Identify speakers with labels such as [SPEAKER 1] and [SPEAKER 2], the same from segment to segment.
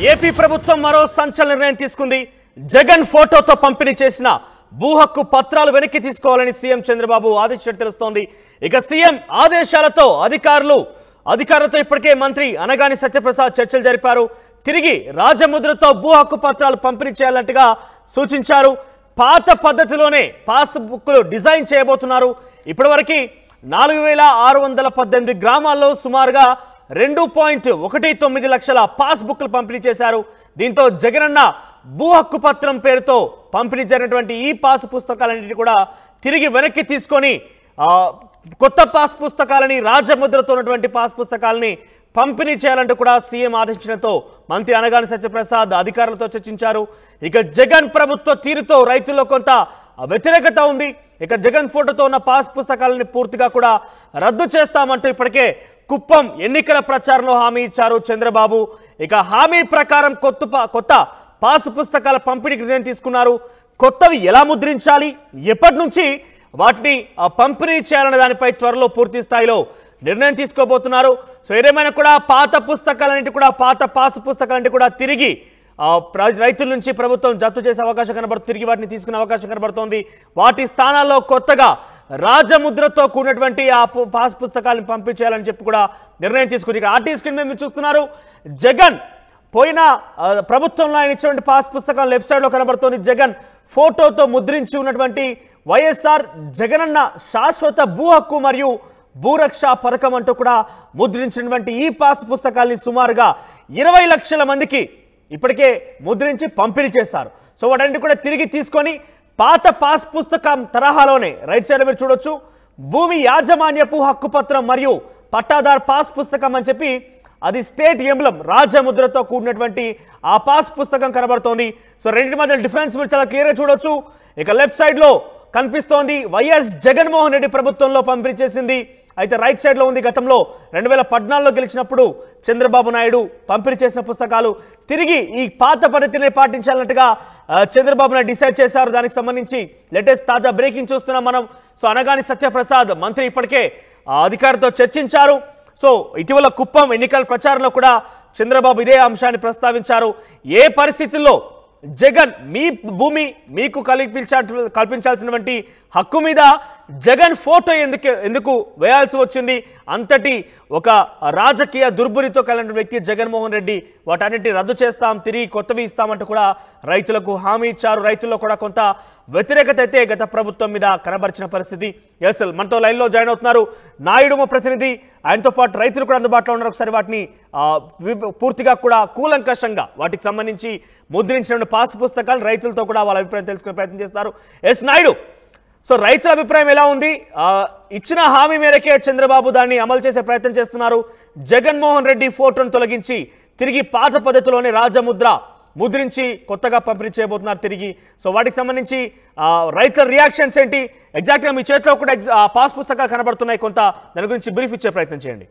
[SPEAKER 1] AP ప్రభుత్వం మరో సంచలన నిర్ణయం తీసుకుంది జగన్ ఫోటోతో పంపిణీ చేసిన భూ హక్కు పత్రాలు వెనక్కి తీసుకోవాలని సీఎం చంద్రబాబు ఆదేశించినట్టు తెలుస్తోంది ఇక సీఎం ఆదేశాలతో అధికారులు అధికారులతో ఇప్పటికే మంత్రి అనగాని సత్యప్రసాద్ చర్చలు జరిపారు తిరిగి రాజముద్రతో భూ హక్కు పత్రాలు పంపిణీ చేయాలంటగా సూచించారు పాత పద్ధతిలోనే పాస్ బుక్లు డిజైన్ చేయబోతున్నారు ఇప్పటివరకు నాలుగు వేల ఆరు వందల పద్దెనిమిది గ్రామాల్లో సుమారుగా రెండు పాయింట్ ఒకటి తొమ్మిది లక్షల పాస్ బుక్లు పంపిణీ చేశారు దీంతో జగనన్న భూ హక్కు పత్రం పేరుతో పంపిణీ జరిగినటువంటి ఈ పాస్ పుస్తకాలన్నింటినీ కూడా తిరిగి వెనక్కి తీసుకొని ఆ, కొత్త పాస్ పుస్తకాలని రాజముద్రతో ఉన్నటువంటి పాస్ పుస్తకాలని పంపిణీ చేయాలంటూ కూడా సీఎం ఆదేశించడంతో మంత్రి అనగాని సత్యప్రసాద్ అధికారులతో చర్చించారు ఇక జగన్ ప్రభుత్వ తీరుతో రైతుల్లో కొంత వ్యతిరేకత ఉంది ఇక జగన్ ఫోటోతో ఉన్న పాస్ పుస్తకాలని పూర్తిగా కూడా రద్దు చేస్తామంటూ ఇప్పటికే కుప్పం ఎన్నికల ప్రచారంలో హామీ ఇచ్చారు చంద్రబాబు ఇక హామీ ప్రకారం కొత్త పా- కొత్త పాస్ పుస్తకాల పంపిణీకి నిర్ణయం తీసుకున్నారు కొత్తవి ఎలా ముద్రించాలి ఎప్పటి నుంచి వాటిని ఆ, పంపిణీ చేయాలనే దానిపై త్వరలో పూర్తి స్థాయిలో నిర్ణయం తీసుకోబోతున్నారు సో ఏదేమైనా కూడా పాత పుస్తకాలన్నింటి కూడా పాత పాస్ పుస్తకాలన్నింటి కూడా తిరిగి ఆ, ప్ర- రైతుల నుంచి ప్రభుత్వం జప్తు చేసే అవకాశం కనబడుతుంది తిరిగి వాటిని తీసుకునే అవకాశం కనబడుతోంది వాటి స్థానాల్లో కొత్తగా రాజముద్రతో కూడినటువంటి ఆ పు- పాస్ పుస్తకాలను పంపించేయాలని చెప్పి కూడా నిర్ణయం తీసుకుని ఇక్కడ ఆర్టీ స్క్రీన్ మీద మీరు చూస్తున్నారు జగన్ పోయిన ఆ, ప్రభుత్వంలో ఆయన ఇచ్చినటువంటి పాస్ పుస్తకం లెఫ్ట్ సైడ్ లో కనబడుతోంది జగన్ ఫోటోతో ముద్రించి ఉన్నటువంటి వైఎస్ఆర్ జగనన్న శాశ్వత భూ హక్కు మరియు భూరక్ష పథకం అంటూ కూడా ముద్రించినటువంటి ఈ పాస్ పుస్తకాల్ని సుమారుగా ఇరవై లక్షల మందికి ఇప్పటికే ముద్రించి పంపిణీ చేశారు సో వాటన్నిటి కూడా తిరిగి తీసుకొని పాత పాస్ పుస్తకం తరహాలోనే రైట్ సైడ్ మీరు చూడొచ్చు భూమి యాజమాన్యపు హక్కు పత్రం మరియు పట్టాదార్ పాస్ పుస్తకం అని చెప్పి అది స్టేట్ ఎంబ్లం రాజముద్రతో కూడినటువంటి ఆ పాస్ పుస్తకం కనబడుతోంది సో రెండింటి మధ్య డిఫరెన్స్ మీరు చాలా క్లియర్గా చూడొచ్చు ఇక లెఫ్ట్ సైడ్ లో కనిపిస్తోంది వైఎస్ జగన్మోహన్ రెడ్డి ప్రభుత్వంలో పంపిణీ చేసింది అయితే రైట్ సైడ్ లో ఉంది గతంలో రెండు వేల పద్నాలుగులో గెలిచినప్పుడు చంద్రబాబు నాయుడు పంపిణీ చేసిన పుస్తకాలు తిరిగి ఈ పాత పద్ధతిని పాటించాలన్నట్టుగా ఆ, చంద్రబాబు నాయుడు డిసైడ్ చేశారు దానికి సంబంధించి లేటెస్ట్ తాజా బ్రేకింగ్ చూస్తున్నాం మనం సో అనగాని సత్యప్రసాద్ మంత్రి ఇప్పటికే ఆ అధికారితో చర్చించారు సో ఇటీవల కుప్పం ఎన్నికల ప్రచారంలో కూడా చంద్రబాబు ఇదే అంశాన్ని ప్రస్తావించారు ఏ పరిస్థితుల్లో జగన్ మీ భూమి మీకు కల్పించా కల్పించాల్సినటువంటి హక్కు మీద జగన్ ఫోటో ఎందుకు ఎందుకు వేయాల్సి వచ్చింది అంతటి ఒక రాజకీయ దుర్బురితో కలిగిన వ్యక్తి జగన్మోహన్ రెడ్డి వాటన్నిటిని రద్దు చేస్తాం తిరిగి కొత్తవి ఇస్తామంటూ కూడా రైతులకు హామీ ఇచ్చారు రైతుల్లో కూడా కొంత వ్యతిరేకత అయితే గత ప్రభుత్వం మీద కనబరిచిన పరిస్థితి ఎస్ మనతో లైన్లో జాయిన్ అవుతున్నారు నాయుడు మా ప్రతినిధి ఆయనతో పాటు రైతులు కూడా అందుబాటులో ఉన్నారు ఒకసారి వాటిని ఆ, వి- పూర్తిగా కూడా కూలంకషంగా వాటికి సంబంధించి ముద్రించిన పాస్ పుస్తకాలు రైతులతో కూడా వాళ్ళ అభిప్రాయం తెలుసుకునే ప్రయత్నం చేస్తారు ఎస్ నాయుడు సో రైతుల అభిప్రాయం ఎలా ఉంది ఆ, ఇచ్చిన హామీ మేరకే చంద్రబాబు దాన్ని అమలు చేసే ప్రయత్నం చేస్తున్నారు జగన్మోహన్ రెడ్డి ఫోటోను తొలగించి తిరిగి పాత పద్ధతిలోనే రాజముద్ర ముద్రించి కొత్తగా పంపిణీ చేయబోతున్నారు తిరిగి సో వాటికి సంబంధించి ఆ, రైతుల రియాక్షన్స్ ఏంటి ఎగ్జాక్ట్గా మీ చేతిలో కూడా ఎగ్జా- ఆ, పాస్ పుస్తకాలు కనబడుతున్నాయి కొంత దాని గురించి బ్రీఫ్ ఇచ్చే ప్రయత్నం చేయండి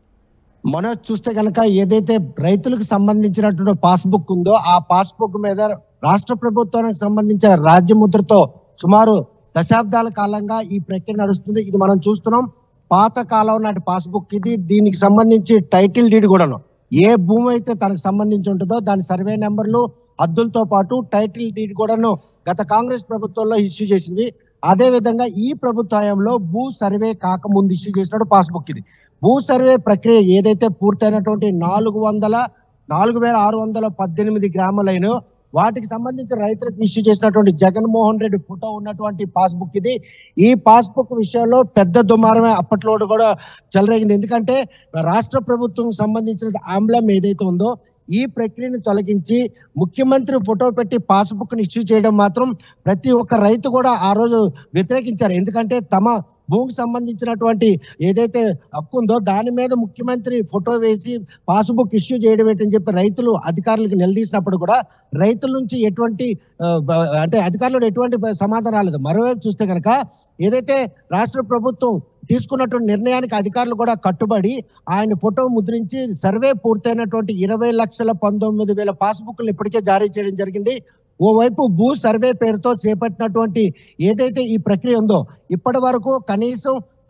[SPEAKER 2] మనం చూస్తే కనుక ఏదైతే రైతులకు సంబంధించినటువంటి పాస్బుక్ ఉందో ఆ పాస్బుక్ మీద రాష్ట్ర ప్రభుత్వానికి సంబంధించిన రాజ్యముద్రతో సుమారు దశాబ్దాల కాలంగా ఈ ప్రక్రియ నడుస్తుంది ఇది మనం చూస్తున్నాం పాత కాలం నాటి పాస్బుక్ ఇది దీనికి సంబంధించి టైటిల్ డీడ్ కూడాను ఏ భూమి అయితే తనకు సంబంధించి ఉంటుందో దాని సర్వే నెంబర్లు హద్దులతో పాటు టైటిల్ డీడ్ కూడాను గత కాంగ్రెస్ ప్రభుత్వంలో ఇష్యూ చేసింది అదే విధంగా ఈ ప్రభుత్వ హయాంలో భూ సర్వే కాకముందు ఇష్యూ చేసినట్టు పాస్బుక్ ఇది భూ సర్వే ప్రక్రియ ఏదైతే పూర్తయినటువంటి నాలుగు వందల నాలుగు వేల ఆరు వందల పద్దెనిమిది గ్రామాలైన వాటికి సంబంధించి రైతులకు ఇష్యూ చేసినటువంటి జగన్మోహన్ రెడ్డి ఫోటో ఉన్నటువంటి పాస్బుక్ ఇది ఈ పాస్బుక్ విషయంలో పెద్ద దుమారమే అప్పట్లో కూడా చెలరేగింది ఎందుకంటే రాష్ట్ర ప్రభుత్వం సంబంధించిన ఆంబ్లం ఏదైతే ఉందో ఈ ప్రక్రియను తొలగించి ముఖ్యమంత్రి ఫోటో పెట్టి పాస్బుక్ ని ఇష్యూ చేయడం మాత్రం ప్రతి ఒక్క రైతు కూడా ఆ రోజు వ్యతిరేకించారు ఎందుకంటే తమ భూమికి సంబంధించినటువంటి ఏదైతే హక్కు ఉందో దాని మీద ముఖ్యమంత్రి ఫోటో వేసి పాస్బుక్ ఇష్యూ చేయడం ఏంటని చెప్పి రైతులు అధికారులకు నిలదీసినప్పుడు కూడా రైతుల నుంచి ఎటువంటి ఆ, బ- అంటే అధికారులు ఎటువంటి బ- సమాధానం రాలేదు మరోవైపు చూస్తే కనుక ఏదైతే రాష్ట్ర ప్రభుత్వం తీసుకున్నటువంటి నిర్ణయానికి అధికారులు కూడా కట్టుబడి ఆయన ఫోటో ముద్రించి సర్వే పూర్తయినటువంటి ఇరవై లక్షల పంతొమ్మిది వేల పాస్బుక్లు ఇప్పటికే జారీ చేయడం జరిగింది ఓవైపు భూ సర్వే పేరుతో చేపట్టినటువంటి ఏదైతే ఈ ప్రక్రియ ఉందో ఇప్పటి వరకు కనీసం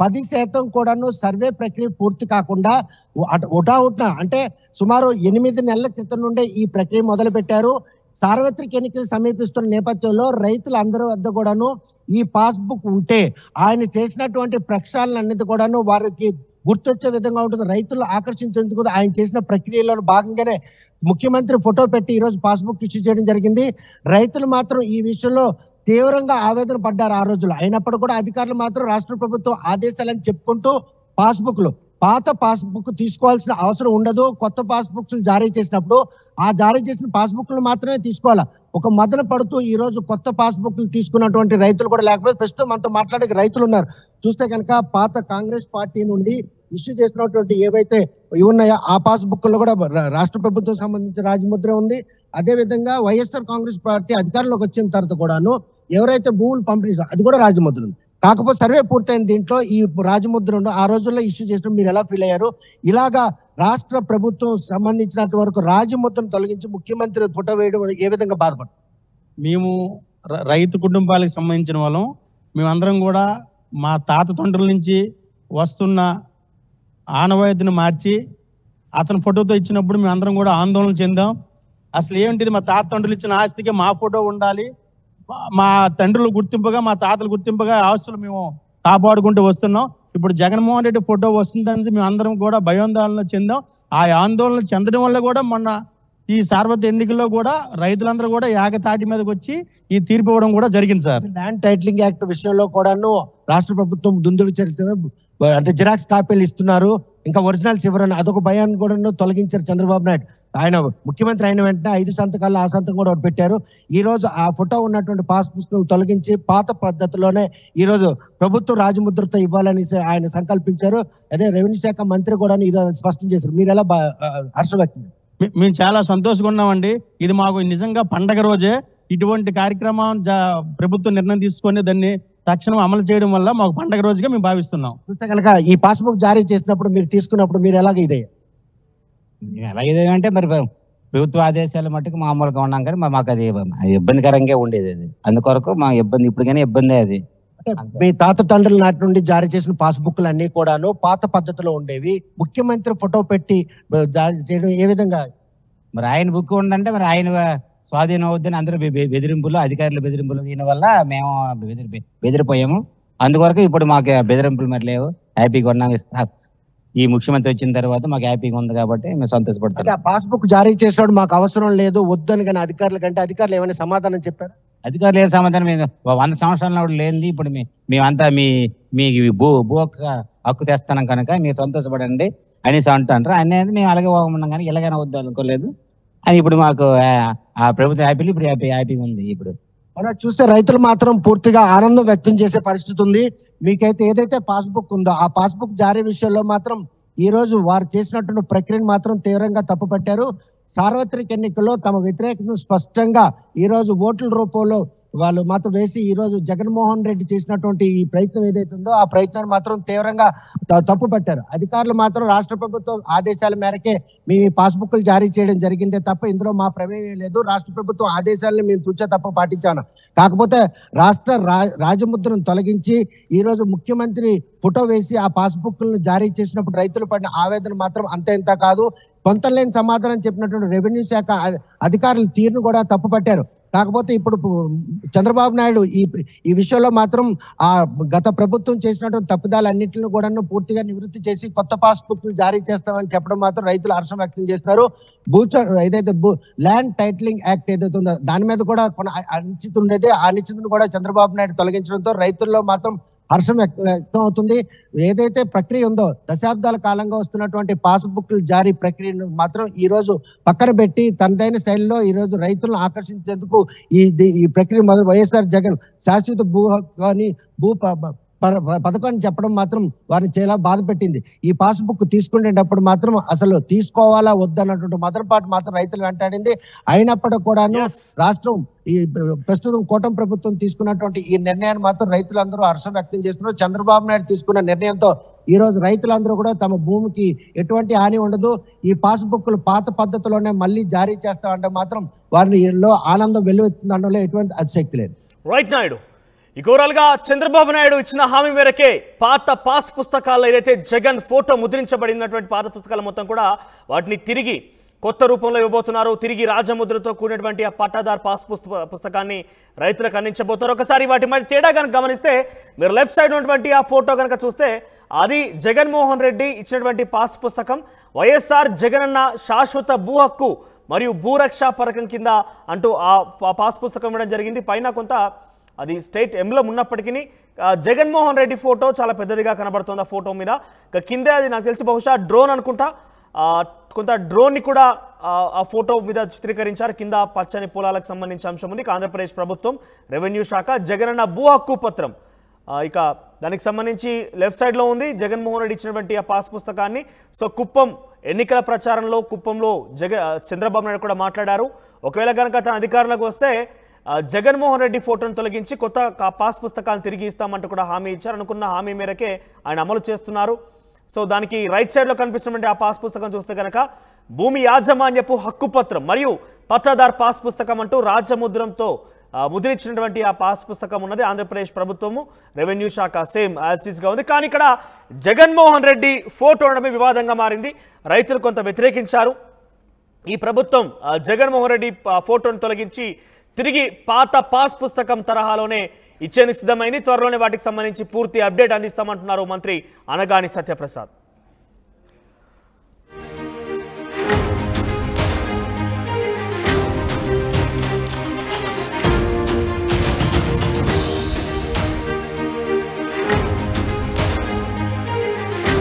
[SPEAKER 2] పది శాతం కూడాను సర్వే ప్రక్రియ పూర్తి కాకుండా ఉటావుట్న అంటే సుమారు ఎనిమిది నెలల క్రితం నుండే ఈ ప్రక్రియ మొదలు పెట్టారు సార్వత్రిక ఎన్నికలు సమీపిస్తున్న నేపథ్యంలో రైతులందరి వద్ద కూడాను ఈ పాస్బుక్ ఉంటే ఆయన చేసినటువంటి ప్రక్షాళనన్నిటి కూడాను వారికి గుర్తొచ్చే విధంగా ఉంటుంది రైతులు ఆకర్షించేందుకు ఆయన చేసిన ప్రక్రియలో భాగంగానే ముఖ్యమంత్రి ఫోటో పెట్టి ఈరోజు పాస్బుక్ ఇష్యూ చేయడం జరిగింది రైతులు మాత్రం ఈ విషయంలో తీవ్రంగా ఆవేదన పడ్డారు ఆ రోజుల్లో అయినప్పుడు కూడా అధికారులు మాత్రం రాష్ట్ర ప్రభుత్వం ఆదేశాలని చెప్పుకుంటూ పాస్బుక్లు పాత పాస్బుక్ తీసుకోవాల్సిన అవసరం ఉండదు కొత్త పాస్బుక్స్ జారీ చేసినప్పుడు ఆ జారీ చేసిన పాస్బుక్లు మాత్రమే తీసుకోవాలా ఒక మదన పడుతూ ఈ రోజు కొత్త పాస్బుక్లు తీసుకున్నటువంటి రైతులు కూడా లేకపోతే ప్రస్తుతం మనతో మాట్లాడే రైతులు ఉన్నారు చూస్తే కనుక పాత కాంగ్రెస్ పార్టీ నుండి ఇష్యూ చేసినటువంటి ఏవైతే ఇవి ఉన్నాయో ఆ పాస్బుక్ లో కూడా రా- రాష్ట్ర ప్రభుత్వం సంబంధించిన రాజముద్ర ఉంది అదే విధంగా వైఎస్ఆర్ కాంగ్రెస్ పార్టీ అధికారంలోకి వచ్చిన తర్వాత కూడాను ఎవరైతే భూములు పంపిణీ చేశారో అది కూడా రాజముద్ర ఉంది కాకపోతే సర్వే పూర్తయిన దీంట్లో ఈ రాజముద్ర ఉన్న ఆ రోజుల్లో ఇష్యూ చేసిన మీరు ఎలా ఫీల్ అయ్యారు ఇలాగా రాష్ట్ర ప్రభుత్వం సంబంధించినంత వరకు రాజముద్రను తొలగించి ముఖ్యమంత్రి ఫోటో వేయడం ఏ విధంగా బాధపడతారు
[SPEAKER 3] మేము ర- రైతు కుటుంబాలకు సంబంధించిన వాళ్ళం మేమందరం కూడా మా తాత తండ్రుల నుంచి వస్తున్న ఆనవాయితీని మార్చి అతని ఫోటోతో ఇచ్చినప్పుడు మేమందరం కూడా ఆందోళన చెందాం అసలు ఏంటిది మా తాత తండ్రులు ఇచ్చిన ఆస్తికి మా ఫోటో ఉండాలి మా- మా తండ్రులు గుర్తింపుగా మా తాతలు గుర్తింపుగా ఆస్తులు మేము కాపాడుకుంటూ వస్తున్నాం ఇప్పుడు జగన్మోహన్ రెడ్డి ఫోటో వస్తుందని మేము అందరం కూడా భయాందోళన చెందాం ఆ ఆందోళన చెందడం వల్ల కూడా మొన్న ఈ సార్వత్రిక ఎన్నికల్లో కూడా రైతులందరూ కూడా ఏకతాటి మీదకి వచ్చి ఈ తీర్పు ఇవ్వడం కూడా జరిగింది సార్
[SPEAKER 2] ల్యాండ్ టైటిలింగ్ యాక్ట్ విషయంలో కూడాను రాష్ట్ర ప్రభుత్వం దుందుడు చరిత్ర అంటే జిరాక్స్ కాపీలు ఇస్తున్నారు ఇంకా ఒరిజినల్స్ ఇవ్వరని అదొక భయాన్ని కూడా తొలగించారు చంద్రబాబు నాయుడు ఆయన ముఖ్యమంత్రి అయిన వెంటనే ఐదు సంతకాలు ఆ సంతకం కూడా ఒకటి పెట్టారు ఈ రోజు ఆ ఫోటో ఉన్నటువంటి పాస్ పుస్తకం తొలగించి పాత పద్ధతిలోనే ఈ రోజు ప్రభుత్వం రాజముద్రతో ఇవ్వాలని స- ఆయన సంకల్పించారు అదే రెవెన్యూ శాఖ మంత్రి కూడా ఈ రోజు స్పష్టం చేశారు మీరు ఎలా బా- ఆ, హర్షం వ్యక్తం
[SPEAKER 3] మే- మేము చాలా సంతోషంగా ఉన్నామండి ఇది మాకు నిజంగా పండగ రోజే ఇటువంటి కార్యక్రమం జ- ప్రభుత్వం నిర్ణయం తీసుకొని దాన్ని తక్షణం అమలు చేయడం వల్ల మాకు పండగ రోజుగా మేము భావిస్తున్నాం
[SPEAKER 2] చూస్తే కనుక ఈ పాస్బుక్ జారీ చేసినప్పుడు మీరు తీసుకున్నప్పుడు మీరు ఎలాగ ఇదే
[SPEAKER 4] మేము ఎలా ఇదేమంటే మరి ప్రభుత్వ ఆదేశాల మట్టుకు మామూలుగా ఉన్నాం కానీ మరి మాకు అది అది ఇబ్బందికరంగా ఉండేది అది అందుకొరకు మా ఇబ్బంది ఇప్పుడు కానీ ఇబ్బందే అది
[SPEAKER 2] మీ తాత తండ్రుల నాటి నుండి జారీ చేసిన పాస్బుక్లు అన్ని కూడాను పాత పద్ధతిలో ఉండేవి ముఖ్యమంత్రి ఫోటో పెట్టి బ- జారీ చేయడం ఏ విధంగా
[SPEAKER 4] మరి ఆయన బుక్ ఉందంటే మరి ఆయన స్వాధీనం అవుద్దని అందరూ బె- బె- బెదిరింపులు అధికారుల బెదిరింపులు దీని వల్ల మేము బెదిరి బెదిరిపోయాము అందుకొరకు ఇప్పుడు మాకు ఆ బెదిరింపులు మరి లేవు హ్యాపీగా ఉన్నాం ఈ ముఖ్యమంత్రి వచ్చిన తర్వాత మాకు హ్యాపీగా ఉంది కాబట్టి మేము
[SPEAKER 2] అంటే
[SPEAKER 4] సంతోషపడతాం
[SPEAKER 2] ఆ పాస్బుక్ జారీ చేసినప్పుడు మాకు అవసరం లేదు వద్దని కానీ అధికారులు కంటే అధికారులు ఏమైనా సమాధానం చెప్పారు
[SPEAKER 4] అధికారులు ఏ సమాధానం మేము వంద సంవత్సరాల నాడు లేనిది ఇప్పుడు మీ మేమంతా మీ మీ భూ భూ హక్కు హక్కు తెస్తాం కనుక మీరు సంతోషపడండి అనేసి అంటారు అనేది మేము అలాగే ఉన్నాం కానీ ఇలాగైనా వద్దు అనుకోలేదు అని ఇప్పుడు మాకు ఆ, ఆ ప్రభుత్వం హ్యాపీ ఇప్పుడు హ్యాపీ హ్యాపీగా ఉంది ఇప్పుడు
[SPEAKER 2] మనం చూస్తే రైతులు మాత్రం పూర్తిగా ఆనందం వ్యక్తం చేసే పరిస్థితి ఉంది మీకైతే ఏదైతే పాస్బుక్ ఉందో ఆ పాస్బుక్ జారీ విషయంలో మాత్రం ఈ రోజు వారు చేసినటువంటి ప్రక్రియను మాత్రం తీవ్రంగా తప్పుపట్టారు సార్వత్రిక ఎన్నికల్లో తమ వ్యతిరేకతను స్పష్టంగా ఈ రోజు ఓట్ల రూపంలో వాళ్ళు మాత్రం వేసి ఈ రోజు జగన్మోహన్ రెడ్డి చేసినటువంటి ఈ ప్రయత్నం ఏదైతే ఉందో ఆ ప్రయత్నాన్ని మాత్రం తీవ్రంగా త- తప్పు పట్టారు అధికారులు మాత్రం రాష్ట్ర ప్రభుత్వం ఆదేశాల మేరకే మీ పాస్బుక్లు జారీ చేయడం జరిగిందే తప్ప ఇందులో మా ప్రమేయం లేదు రాష్ట్ర ప్రభుత్వం ఆదేశాలను మేము తుచ్చ తప్ప పాటించాను కాకపోతే రాష్ట్ర రా- రాజముద్రను తొలగించి ఈ రోజు ముఖ్యమంత్రి ఫోటో వేసి ఆ పాస్బుక్లను జారీ చేసినప్పుడు రైతులు పడిన ఆవేదన మాత్రం అంత ఇంత కాదు పొంతం లేని సమాధానం చెప్పినటువంటి రెవెన్యూ శాఖ అ- అధికారుల తీరును కూడా తప్పు పట్టారు కాకపోతే ఇప్పుడు పు- చంద్రబాబు నాయుడు ఈ ఈ విషయంలో మాత్రం ఆ గత ప్రభుత్వం చేసినటువంటి తప్పిదాలన్నింటిని కూడా పూర్తిగా నివృత్తి చేసి కొత్త పాస్బుక్ జారీ చేస్తామని చెప్పడం మాత్రం రైతులు హర్షం వ్యక్తం చేస్తున్నారు భూచ ఏదైతే భూ ల్యాండ్ టైటిలింగ్ యాక్ట్ ఏదైతే ఉందో దాని మీద కూడా కొన్ని అ- అనిశ్చితి ఉండేది ఆ అనిశ్చితిని కూడా చంద్రబాబు నాయుడు తొలగించడంతో రైతుల్లో మాత్రం హర్షం వ్యక్త- వ్యక్తం అవుతుంది ఏదైతే ప్రక్రియ ఉందో దశాబ్దాల కాలంగా వస్తున్నటువంటి పాస్బుక్లు జారీ ప్రక్రియను మాత్రం ఈ రోజు పక్కన పెట్టి తనదైన శైలిలో ఈ రోజు రైతులను ఆకర్షించేందుకు ఈ ది- ఈ ప్రక్రియ మొదలు వైఎస్ఆర్ జగన్ శాశ్వత భూ హక్కు అని భూ ప- ప- ప- పథకాన్ని చెప్పడం మాత్రం వారిని చాలా బాధ పెట్టింది ఈ పాస్బుక్ తీసుకునేటప్పుడు మాత్రం అసలు తీసుకోవాలా వద్దన్నటువంటి మొదటిపాటు మాత్రం రైతులు వెంటాడింది అయినప్పటికీ కూడాను
[SPEAKER 1] Yes.
[SPEAKER 2] రాష్ట్రం ఈ ప్రస్తుతం కూటమి ప్రభుత్వం తీసుకున్నటువంటి ఈ నిర్ణయాన్ని మాత్రం రైతులందరూ హర్షం వ్యక్తం చేస్తున్నారు చంద్రబాబు నాయుడు తీసుకున్న నిర్ణయంతో ఈ రోజు రైతులందరూ కూడా తమ భూమికి ఎటువంటి హాని ఉండదు ఈ పాస్బుక్లు పాత పద్ధతిలోనే మళ్ళీ జారీ చేస్తామంటే మాత్రం వారిని లో ఆనందం వెలువెత్తుంది అనడంలో ఎటువంటి అతిశక్తి లేదు
[SPEAKER 1] రైట్ నాయుడు ఇక ఓవరాల్ గా చంద్రబాబు నాయుడు ఇచ్చిన హామీ మేరకే పాత పాస్ పుస్తకాల్లో ఏదైతే జగన్ ఫోటో ముద్రించబడినటువంటి పాత పుస్తకాలు మొత్తం కూడా వాటిని తిరిగి కొత్త రూపంలో ఇవ్వబోతున్నారు తిరిగి రాజముద్రతో కూడినటువంటి ఆ పట్టాదార్ పాస్ పుస్త పుస్తకాన్ని రైతులకు అందించబోతున్నారు ఒకసారి వాటి మధ్య తేడా కనుక గమనిస్తే మీరు లెఫ్ట్ సైడ్ ఉన్నటువంటి ఆ ఫోటో కనుక చూస్తే అది జగన్మోహన్ రెడ్డి ఇచ్చినటువంటి పాస్ పుస్తకం వైఎస్ఆర్ జగనన్న శాశ్వత భూ హక్కు మరియు భూరక్ష పథకం కింద అంటూ ఆ పా- పాస్ పుస్తకం ఇవ్వడం జరిగింది పైన కొంత అది స్టేట్ ఎంబ్లం ఉన్నప్పటికీ ఆ, జగన్మోహన్ రెడ్డి ఫోటో చాలా పెద్దదిగా కనబడుతుంది ఆ ఫోటో మీద ఇక కిందే అది నాకు తెలిసి బహుశా డ్రోన్ అనుకుంటా ఆ, కొంత డ్రోన్ని కూడా ఆ, ఆ ఫోటో మీద చిత్రీకరించారు కింద పచ్చని పొలాలకు సంబంధించిన అంశం ఉంది ఇక ఆంధ్రప్రదేశ్ ప్రభుత్వం రెవెన్యూ శాఖ జగనన్న భూ హక్కు పత్రం ఆ, ఇక దానికి సంబంధించి లెఫ్ట్ సైడ్లో ఉంది జగన్మోహన్ రెడ్డి ఇచ్చినటువంటి ఆ పాస్ పుస్తకాన్ని సో కుప్పం ఎన్నికల ప్రచారంలో కుప్పంలో జగ చంద్రబాబు నాయుడు కూడా మాట్లాడారు ఒకవేళ కనుక తన అధికారంలోకి వస్తే ఆ, జగన్మోహన్ రెడ్డి ఫోటోను తొలగించి కొత్త కా- పాస్ పుస్తకాలను తిరిగి ఇస్తామంటూ కూడా హామీ ఇచ్చారు అనుకున్న హామీ మేరకే ఆయన అమలు చేస్తున్నారు సో దానికి రైట్ సైడ్లో కనిపిస్తున్నటువంటి ఆ పాస్ పుస్తకం చూస్తే కనుక భూమి యాజమాన్యపు హక్కు పత్రం మరియు పట్టాదార్ పాస్ పుస్తకం అంటూ రాజముద్రంతో ఆ, ముద్రించినటువంటి ఆ పాస్ పుస్తకం ఉన్నది ఆంధ్రప్రదేశ్ ప్రభుత్వము రెవెన్యూ శాఖ సేమ్ యాజ్ గా ఉంది కానీ ఇక్కడ జగన్మోహన్ రెడ్డి ఫోటో ఉండడమే వివాదంగా మారింది రైతులు కొంత వ్యతిరేకించారు ఈ ప్రభుత్వం ఆ, జగన్మోహన్ రెడ్డి ఆ, ఫోటోను తొలగించి తిరిగి పాత పాస్ పుస్తకం తరహాలోనే ఇచ్చేందుకు సిద్ధమైంది త్వరలోనే వాటికి సంబంధించి పూర్తి అప్డేట్ అందిస్తామంటున్నారు మంత్రి అనగాని సత్యప్రసాద్